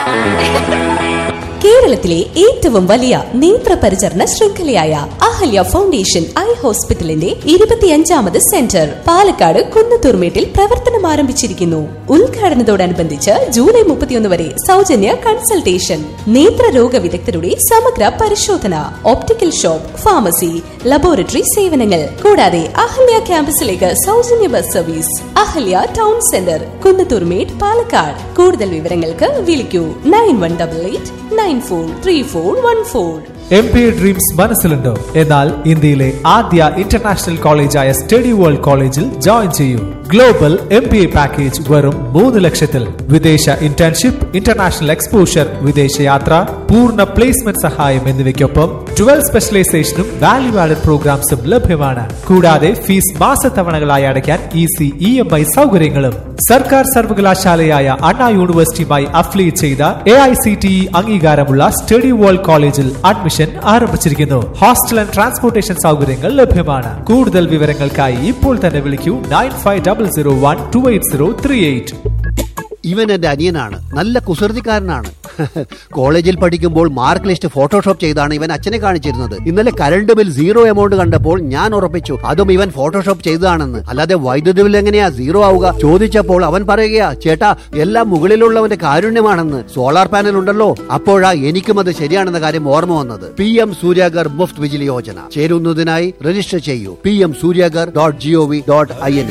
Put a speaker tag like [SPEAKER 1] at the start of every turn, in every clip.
[SPEAKER 1] കേരളത്തിലെ ഏറ്റവും വലിയ നേത്ര പരിചരണ ശൃംഖലയായ അഹല്യ ഫൗണ്ടേഷൻ ഐ ഹോസ്പിറ്റലിന്റെ ഇരുപത്തിയഞ്ചാമത് സെന്റർ പാലക്കാട് കുന്നത്തൂർമേട്ടിൽ പ്രവർത്തനം ആരംഭിച്ചിരിക്കുന്നു ഉദ്ഘാടനത്തോടനുബന്ധിച്ച് ജൂലൈ മുപ്പത്തിയൊന്ന് വരെ സൗജന്യ കൺസൾട്ടേഷൻ നേത്രരോഗ വിദഗ്ധരുടെ സമഗ്ര പരിശോധന ഓപ്റ്റിക്കൽ ഷോപ്പ് ഫാർമസി ലബോറട്ടറി സേവനങ്ങൾ കൂടാതെ അഹല്യ ക്യാമ്പസിലേക്ക് സൗജന്യ bus service Ahalya town centre Kunnathurmedu Palakkad കൂടുതൽ വിവരങ്ങൾക്ക് വിളിക്കൂ nine one double eight nine four three four one four
[SPEAKER 2] M P dreams മനസ്സിലുണ്ടോ എന്നാൽ ഇന്ത്യയിലെ ആദ്യ ഇന്റർനാഷണൽ കോളേജായ സ്റ്റഡി വേൾഡ് കോളേജിൽ ജോയിൻ ചെയ്യൂ global M P A package വെറും മൂന്ന് ലക്ഷത്തിൽ വിദേശ ഇന്റേൺഷിപ്പ് ഇന്റർനാഷണൽ എക്സ്പോഷർ വിദേശയാത്ര പൂർണ്ണ പ്ലേസ്മെന്റ് സഹായം എന്നിവയ്ക്കൊപ്പം ട്വൽവ് സ്പെഷ്യലൈസേഷനും വാല്യൂ ആഡഡ് പ്രോഗ്രാംസും ലഭ്യമാണ് കൂടാതെ ഫീസ് മാസത്തവണകളായി അടയ്ക്കാൻ ഈസി ഇ എം ഐ സൗകര്യങ്ങളും സർക്കാർ സർവകലാശാലയായ അണ്ണാ യൂണിവേഴ്സിറ്റിയുമായി അഫിലിയേറ്റ് ചെയ്ത A I C T E അംഗീകാരമുള്ള സ്റ്റഡി വേൾഡ് കോളേജിൽ അഡ്മിഷൻ ആരംഭിച്ചിരിക്കുന്നു ഹോസ്റ്റൽ ആൻഡ് ട്രാൻസ്പോർട്ടേഷൻ സൗകര്യങ്ങൾ ലഭ്യമാണ് കൂടുതൽ വിവരങ്ങൾക്കായി ഇപ്പോൾ തന്നെ വിളിക്കൂ nine five double zero one two eight zero three eight
[SPEAKER 3] ഇവൻ എന്റെ അനിയനാണ് നല്ല കുസൃതിക്കാരനാണ് കോളേജിൽ പഠിക്കുമ്പോൾ മാർക്ക് ലിസ്റ്റ് ഫോട്ടോഷോപ്പ് ചെയ്താണ് ഇവൻ അച്ഛനെ കാണിച്ചിരുന്നത് ഇന്നലെ കറണ്ട് ബിൽ സീറോ എമൗണ്ട് കണ്ടപ്പോൾ ഞാൻ ഉറപ്പിച്ചു അതും ഇവൻ ഫോട്ടോഷോപ്പ് ചെയ്തതാണെന്ന് അല്ലാതെ വൈദ്യുതി ബിൽ എങ്ങനെയാ സീറോ ആവുക ചോദിച്ചപ്പോൾ അവൻ പറയുകയാ ചേട്ടാ എല്ലാം മുകളിലുള്ളവന്റെ കാരുണ്യമാണെന്ന് സോളാർ പാനൽ ഉണ്ടല്ലോ അപ്പോഴാ എനിക്കും അത് ശരിയാണെന്ന കാര്യം ഓർമ്മ വന്നത് പി എം സൂര്യാഗർ മുഫ്ത് വിജിലി യോജന ചേരുന്നതിനായി രജിസ്റ്റർ ചെയ്യൂ P M Suryaghar dot G O V dot I N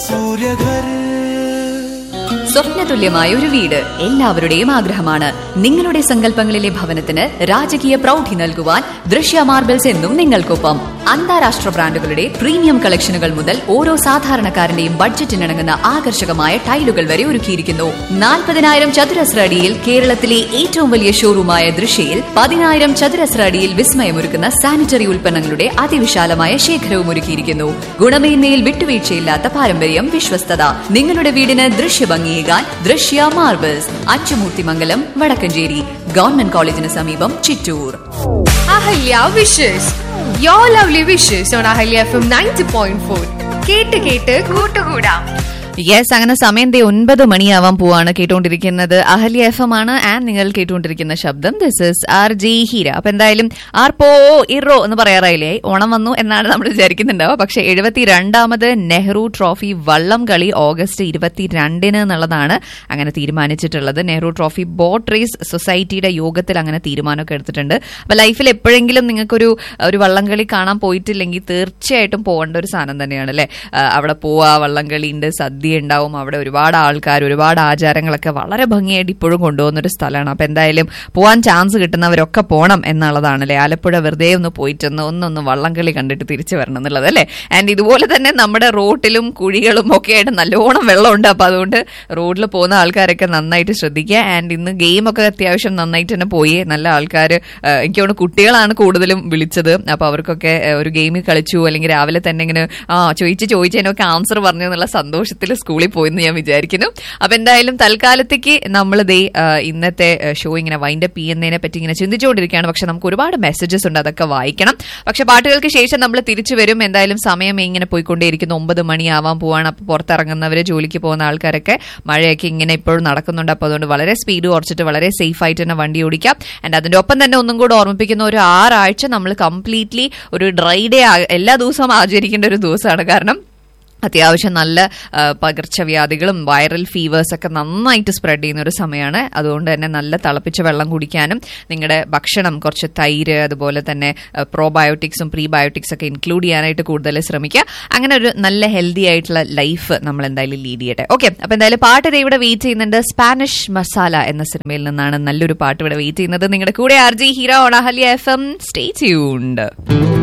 [SPEAKER 4] സ്വപ്നതുല്യമായ ഒരു വീട് എല്ലാവരുടെയും ആഗ്രഹമാണ് നിങ്ങളുടെ സങ്കല്പങ്ങളിലെ ഭവനത്തിന് രാജകീയ പ്രൗഢി നൽകുവാൻ ദൃശ്യ മാർബിൾസ് എന്നും നിങ്ങൾക്കൊപ്പം അന്താരാഷ്ട്ര ബ്രാൻഡുകളുടെ പ്രീമിയം കളക്ഷനുകൾ മുതൽ ഓരോ സാധാരണക്കാരന്റെയും ബഡ്ജറ്റിനിണങ്ങുന്ന ആകർഷകമായ ടൈലുകൾ വരെ ഒരുക്കിയിരിക്കുന്നു നാൽപ്പതിനായിരം ചതുരശ്ര അടിയിൽ കേരളത്തിലെ ഏറ്റവും വലിയ ഷോറൂമായ ദൃശ്യയിൽ പതിനായിരം ചതുരശ്ര അടിയിൽ വിസ്മയമൊരുക്കുന്ന സാനിറ്ററി ഉൽപ്പന്നങ്ങളുടെ അതിവിശാലമായ ശേഖരവും ഒരുക്കിയിരിക്കുന്നു ഗുണമേന്മയിൽ വിട്ടുവീഴ്ചയില്ലാത്ത പാരമ്പര്യം വിശ്വസ്തത നിങ്ങളുടെ വീടിന് ദൃശ്യഭംഗിയേകാൻ ദൃശ്യ മാർബിൾസ് അച്ചുമൂർത്തിമംഗലം വടക്കഞ്ചേരി ഗവൺമെന്റ് കോളേജിന് സമീപം Chittur
[SPEAKER 5] Ahalya wishes your lovely wishes on Ahalya F M ninety point four കേട്ട് കേട്ട് കൂട്ടുകൂടാം
[SPEAKER 4] യെസ് അങ്ങനെ സമയം ദേ ഒൻപത് മണിയാവാൻ പോവാണ് കേട്ടുകൊണ്ടിരിക്കുന്നത് അഹല്യ എഫ് എം ആണ് ആൻഡ് നിങ്ങൾ കേട്ടുകൊണ്ടിരിക്കുന്ന ശബ്ദം this is R J Heera അപ്പൊ എന്തായാലും ആർ പോ ഇറോ എന്ന് പറയാറായില്ലേ ഓണം വന്നു എന്നാണ് നമ്മൾ വിചാരിക്കുന്നുണ്ടാവുക പക്ഷെ എഴുപത്തിരണ്ടാമത് നെഹ്റു ട്രോഫി വള്ളം കളി ഓഗസ്റ്റ് ഇരുപത്തിരണ്ടിന് എന്നുള്ളതാണ് അങ്ങനെ തീരുമാനിച്ചിട്ടുള്ളത് നെഹ്റു ട്രോഫി ബോട്ട് റേസ് സൊസൈറ്റിയുടെ യോഗത്തിൽ അങ്ങനെ തീരുമാനമൊക്കെ എടുത്തിട്ടുണ്ട് അപ്പൊ ലൈഫിൽ എപ്പോഴെങ്കിലും നിങ്ങൾക്കൊരു ഒരു വള്ളംകളി കാണാൻ പോയിട്ടില്ലെങ്കിൽ തീർച്ചയായിട്ടും പോകേണ്ട ഒരു സാധനം തന്നെയാണ് അല്ലെ അവിടെ പോവാ വള്ളംകളി ഉണ്ട് സദ്യ ഉണ്ടാവും അവിടെ ഒരുപാട് ആൾക്കാർ ഒരുപാട് ആചാരങ്ങളൊക്കെ വളരെ ഭംഗിയായിട്ട് ഇപ്പോഴും കൊണ്ടുപോകുന്ന ഒരു സ്ഥലമാണ് അപ്പൊ എന്തായാലും പോകാൻ ചാൻസ് കിട്ടുന്നവരൊക്കെ പോകണം എന്നുള്ളതാണ് അല്ലെ ആലപ്പുഴ വെറുതെ ഒന്ന് പോയിട്ടൊന്ന് ഒന്നൊന്ന് വള്ളംകളി കണ്ടിട്ട് തിരിച്ചു വരണം എന്നുള്ളത് അല്ലേ ആൻഡ് ഇതുപോലെ തന്നെ നമ്മുടെ റോട്ടിലും കുഴികളും ഒക്കെ ആയിട്ട് നല്ലോണം വെള്ളമുണ്ട് അപ്പൊ അതുകൊണ്ട് റോഡിൽ പോകുന്ന ആൾക്കാരൊക്കെ നന്നായിട്ട് ശ്രദ്ധിക്കുക ആൻഡ് ഇന്ന് ഗെയിമൊക്കെ അത്യാവശ്യം നന്നായിട്ട് തന്നെ പോയി നല്ല ആൾക്കാർ എനിക്ക് തോന്നുന്നു കുട്ടികളാണ് കൂടുതലും വിളിച്ചത് അപ്പൊ അവർക്കൊക്കെ ഏഹ്, ഒരു ഗെയിമിൽ കളിച്ചു അല്ലെങ്കിൽ രാവിലെ തന്നെ ഇങ്ങനെ ആ ചോദിച്ച് ചോദിച്ചതിനൊക്കെ ആൻസർ പറഞ്ഞു എന്നുള്ള സന്തോഷത്തിൽ സ്കൂളിൽ പോയെന്ന് ഞാൻ വിചാരിക്കുന്നു അപ്പൊ എന്തായാലും തൽക്കാലത്തേക്ക് നമ്മൾ ദേ ആ, ഇന്നത്തെ ഷോ ഇങ്ങനെ വൈൻഡ് അപ്പ് ചെയ്യുന്നതിനെ പറ്റി ഇങ്ങനെ ചിന്തിച്ചുകൊണ്ടിരിക്കുകയാണ് പക്ഷെ നമുക്ക് ഒരുപാട് മെസ്സേജസ് ഉണ്ട് അതൊക്കെ വായിക്കണം പക്ഷെ പാട്ടുകൾക്ക് ശേഷം നമ്മൾ തിരിച്ചു വരും എന്തായാലും സമയം ഇങ്ങനെ പോയിക്കൊണ്ടേയിരിക്കുന്നു ഒമ്പത് മണിയാവാൻ പോവാണ് അപ്പൊ പുറത്തിറങ്ങുന്നവര് ജോലിക്ക് പോകുന്ന ആൾക്കാരൊക്കെ മഴയൊക്കെ ഇങ്ങനെ ഇപ്പോഴും നടക്കുന്നുണ്ട് അപ്പൊ അതുകൊണ്ട് വളരെ സ്പീഡ് കുറച്ചിട്ട് വളരെ സേഫ് ആയിട്ട് തന്നെ വണ്ടി ഓടിക്കാം ആൻഡ് അതിന്റെ ഒപ്പം തന്നെ ഒന്നും കൂടെ ഓർമ്മിപ്പിക്കുന്ന ഒരു ആറാഴ്ച നമ്മൾ കംപ്ലീറ്റ്ലി ഒരു ഡ്രൈ ഡേ എല്ലാ ദിവസവും ആചരിക്കേണ്ട ഒരു ദിവസമാണ് കാരണം അത്യാവശ്യം നല്ല ആ, പകർച്ചവ്യാധികളും വൈറൽ ഫീവേഴ്സ് ഒക്കെ നന്നായിട്ട് സ്പ്രെഡ് ചെയ്യുന്ന ഒരു സമയമാണ് അതുകൊണ്ട് തന്നെ നല്ല തിളപ്പിച്ച വെള്ളം കുടിക്കാനും നിങ്ങളുടെ ഭക്ഷണം കുറച്ച് തൈര് അതുപോലെ തന്നെ പ്രോബയോട്ടിക്സും പ്രീബയോട്ടിക്സ് ഒക്കെ ഇൻക്ലൂഡ് ചെയ്യാനായിട്ട് കൂടുതൽ ശ്രമിക്കുക അങ്ങനെ ഒരു നല്ല ഹെൽത്തി ആയിട്ടുള്ള ലൈഫ് നമ്മൾ എന്തായാലും ലീഡ് ചെയ്യട്ടെ ഓക്കെ അപ്പൊ എന്തായാലും പാട്ട് ദേ ഇവിടെ വെയിറ്റ് ചെയ്യുന്നുണ്ട് സ്പാനിഷ് മസാല എന്ന സിനിമയിൽ നിന്നാണ് നല്ലൊരു പാട്ട് ഇവിടെ വെയിറ്റ് ചെയ്യുന്നത് നിങ്ങളുടെ കൂടെ ആർ ജി ഹീറോ ഓണഹല്യ എഫ് എം സ്റ്റേ ട്യൂൺഡ്